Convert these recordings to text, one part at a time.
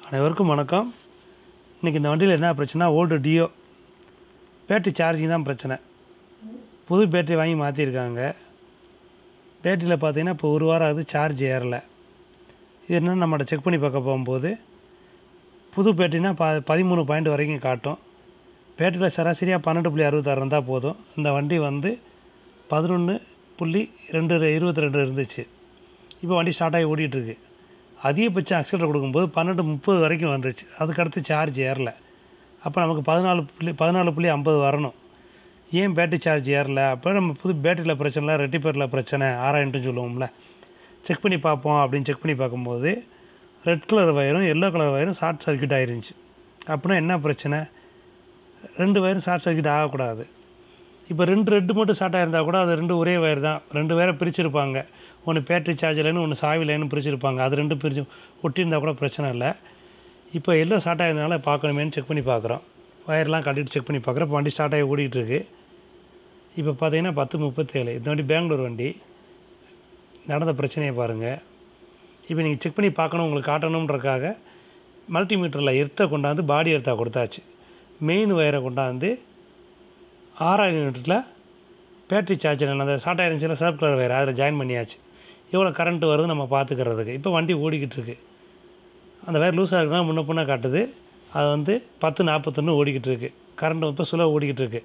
அனைவருக்கும் வணக்கம் இன்றைக்கி இந்த வண்டியில் என்ன பிரச்சனை ஓல்டு டியோ பேட்டரி சார்ஜிங் தான் பிரச்சனை புது பேட்டரி வாங்கி மாற்றிருக்காங்க பேட்டரியில் பார்த்தீங்கன்னா இப்போ ஒரு வாரம் ஆகுது சார்ஜ் ஏறலை இது என்னன்னு நம்மகிட்ட செக் பண்ணி பார்க்க போகும்போது புது பேட்டரினா ப பதிமூணு பாயிண்ட் வரைக்கும் காட்டும் பேட்டரியில் சராசரியாக பன்னெண்டு புள்ளி அறுபத்தாறு இருந்தால் போதும் இந்த வண்டி வந்து பதினொன்று புள்ளி ரெண்டு இருபத்தி ரெண்டு இருந்துச்சு இப்போ வண்டி ஸ்டார்ட் ஆகி ஓடிட்டுருக்கு அதிகபட்சம் அக்சலர் கொடுக்கும்போது பன்னெண்டு முப்பது வரைக்கும் வந்துருச்சு அதுக்கடுத்து சார்ஜ் ஏறல அப்போ நமக்கு பதினாலு புள்ளி பதினாலு புள்ளி ஐம்பது வரணும் ஏன் பேட்டரி சார்ஜ் ஏறல அப்போ நம்ம புது பேட்டரியில் பிரச்சனை இல்லை ரெட்டிப்பேரில் பிரச்சனை ஆராயின்ட்டு சொல்லுவோம்ல செக் பண்ணி பார்ப்போம் அப்படின்னு செக் பண்ணி பார்க்கும்போது ரெட் கலர் வயரும் எல்லோ கலர் வயரும் ஷார்ட் சர்க்யூட் ஆயிருந்துச்சு அப்படின்னா என்ன பிரச்சனை ரெண்டு வயரும் ஷார்ட் சர்க்யூட் ஆகக்கூடாது இப்போ ரெண்டு ரெட்டு மட்டும் ஷார்ட் ஆயிருந்தால் கூட அது ரெண்டு ஒரே வயர் தான் ரெண்டு வயரை பிரிச்சிருப்பாங்க ஒன்று பேட்டரி சார்ஜ் லைனு ஒன்று சாவி லைனு பிரிச்சிருப்பாங்க அது ரெண்டும் பிரிச்சு ஒட்டியிருந்தா கூட பிரச்சனை இல்லை இப்போ எல்லாம் ஸ்டார்ட் ஆயிருந்தனால பார்க்கணுமேனு செக் பண்ணி பார்க்குறோம் வயர்லாம் கட்டிட்டு செக் பண்ணி பார்க்குறோம் இப்போ வண்டி ஸ்டார்ட் ஆகி ஓடிட்டு இருக்கு இப்போ பார்த்தீங்கன்னா பத்து முப்பத்தேழு இந்த வண்டி பெங்களூர் வண்டி நடந்த பிரச்சனையை பாருங்கள் இப்போ நீங்கள் செக் பண்ணி பார்க்கணும் உங்களுக்கு காட்டணுன்றக்காக மல்டிமீட்டரில் எர்த்தை கொண்டாந்து பாடி எர்த்தா கொடுத்தாச்சு மெயின் வயரை கொண்டாந்து ஆறாயிரம் யூனிட்டில் பேட்டரி சார்ஜர் அந்த ஷார்ட் ஆயிருந்துச்சுல சர்ப் கலர் வயர் அதில் ஜாயின் பண்ணியாச்சு எவ்வளோ கரண்ட் வருது நம்ம பார்த்துக்கிறதுக்கு இப்போ வண்டி ஓடிக்கிட்டு இருக்கு அந்த வயர் லூஸாக இருக்குன்னா முன்ன பின்ன காட்டுது அது வந்து பத்து நாற்பத்தொன்று ஓடிக்கிட்டு இருக்கு கரண்ட் இப்போ சுலோ ஓடிக்கிட்டு இருக்கு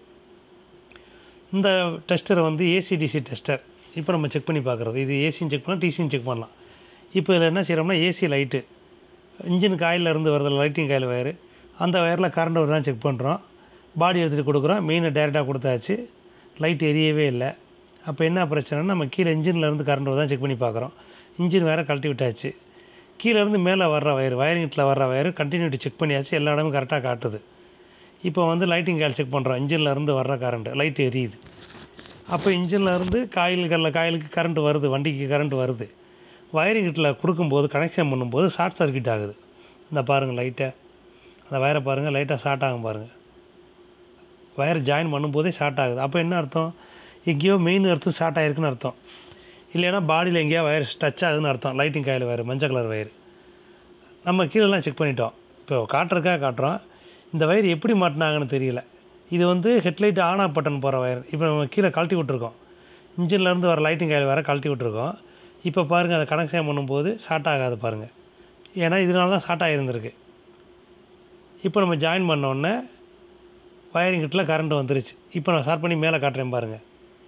இந்த டெஸ்டர் வந்து ஏசிடிசி டெஸ்டர் இப்போ நம்ம செக் பண்ணி பார்க்குறது இது ஏசியும் செக் பண்ணலாம் டிசியும் செக் பண்ணலாம் இப்போ இதில் என்ன செய்கிறோம்னா ஏசி லைட்டு இன்ஜின் காயிலில் இருந்து வரது லைட்டிங் காயில் வயரு அந்த வயரில் கரண்ட் வருதான்னு செக் பண்ணுறோம் பாடி எடுத்துகிட்டு கொடுக்குறோம் மெயினை டேரெக்டாக கொடுத்தாச்சு லைட் எரியவே இல்லை அப்போ என்ன பிரச்சனைனா நம்ம கீழே இன்ஜினில் இருந்து கரண்ட் வருதான் செக் பண்ணி பார்க்குறோம் இன்ஜின் வேறு கழட்டி விட்டாச்சு கீழே இருந்து மேலே வர்ற வயர் வயரிங்கில் வர்ற வயர் கண்டினியூட்டி செக் பண்ணியாச்சு எல்லா இடமும் கரெக்டாக காட்டுது இப்போ வந்து லைட்டிங் காயில் செக் பண்ணுறோம் இன்ஜினில் இருந்து வர்ற கரண்ட் லைட் எரியுது அப்போ இன்ஜினில் இருந்து காயில்களில் காயிலுக்கு கரண்ட் வருது வண்டிக்கு கரண்ட் வருது வயரிங் கிட்டில் கொடுக்கும்போது கனெக்ஷன் பண்ணும்போது ஷார்ட் சர்க்யூட் ஆகுது இந்த பாருங்கள் லைட்டை அந்த வயரை பாருங்கள் லைட்டாக ஷார்ட் ஆகும் பாருங்கள் வயர் ஜாயின் பண்ணும்போதே ஷார்ட் ஆகுது அப்போ என்ன அர்த்தம் எங்கேயோ மெயின் எடுத்து ஷார்ட் ஆகிருக்குன்னு அர்த்தம் இல்லைன்னா பாடியில் எங்கேயோ வயர் டச் ஆகுதுன்னு அர்த்தம் லைட்டிங் காயில் வயர் மஞ்சள் கலர் வயர் நம்ம கீழெல்லாம் செக் பண்ணிட்டோம் இப்போ காட்டுறதுக்காக காட்டுறோம் இந்த வயர் எப்படி மாட்டினாங்கன்னு தெரியல இது வந்து ஹெட்லைட் ஆன் ஆஃப் பட்டன் போகிற வயர் இப்போ நம்ம கீழே கழட்டி விட்ருக்கோம் இன்ஜின்லேருந்து வர லைட்டிங் காயில் வேறு கழட்டி விட்ருக்கோம் இப்போ பாருங்கள் அதை கனெக்ஷன் பண்ணும்போது ஷார்ட் ஆகாது பாருங்கள் ஏன்னா இதனால தான் ஷார்ட் ஆகிருந்திருக்கு இப்போ நம்ம ஜாயின் பண்ணோடனே வயரிங் கிட்டில் கரண்ட் வந்துருச்சு இப்போ நான் ஸ்டார்ட் பண்ணி மேலே காட்டுறேன் பாருங்கள்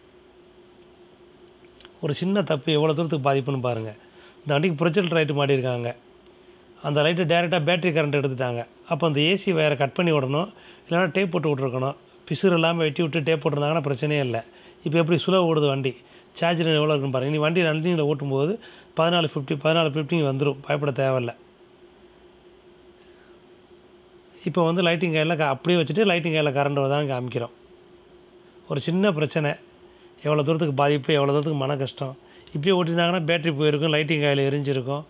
ஒரு சின்ன தப்பு எவ்வளோ தூரத்துக்கு பாதிப்புன்னு பாருங்கள் இந்த வண்டிக்கு ப்ரொஜெக்ட் லைட்டு மாட்டியிருக்காங்க அந்த லைட்டு டேரெக்டாக பேட்டரி கரண்ட் எடுத்துட்டாங்க அப்போ அந்த ஏசி வயரை கட் பண்ணி விடணும் இல்லைனா டேப் போட்டு விட்ருக்கணும் பிசுறு இல்லாமல் வெட்டி விட்டு டேப் போட்டிருந்தாங்கன்னா பிரச்சனையே இல்லை இப்போ எப்படி சுலோ ஓடுது வண்டி சார்ஜர் எவ்வளோ இருக்குன்னு பாருங்கள் நீ வண்டி ரன்னிங்கில் ஓட்டும்போது பதினாலு ஃபிஃப்டி பதினாலு ஃபிஃப்டி வந்துடும் பயப்பட தேவையில்லை இப்போ வந்து லைட்டிங் கையில் அப்படியே வச்சுட்டு லைட்டிங் கையில் கரண்ட் தான் காமிக்கிறோம் ஒரு சின்ன பிரச்சனை எவ்வளோ தூரத்துக்கு பாதிப்பு எவ்வளோ தூரத்துக்கு மன கஷ்டம் இப்படியே ஓட்டினாங்கன்னா பேட்டரி போயிருக்கும் லைட்டிங் காயில் எரிஞ்சிருக்கும்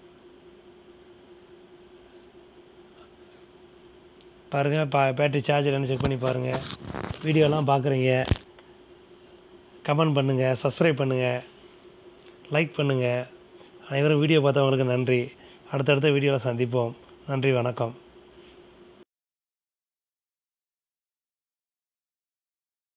பாருங்கள் பா பேட்டரி சார்ஜர் என்ன செக் பண்ணி பாருங்கள் வீடியோலாம் பார்க்குறீங்க கமெண்ட் பண்ணுங்கள் சப்ஸ்கிரைப் பண்ணுங்கள் லைக் பண்ணுங்கள் அனைவரும் வீடியோ பார்த்தவங்களுக்கு நன்றி அடுத்தடுத்த வீடியோவில் சந்திப்போம் நன்றி வணக்கம்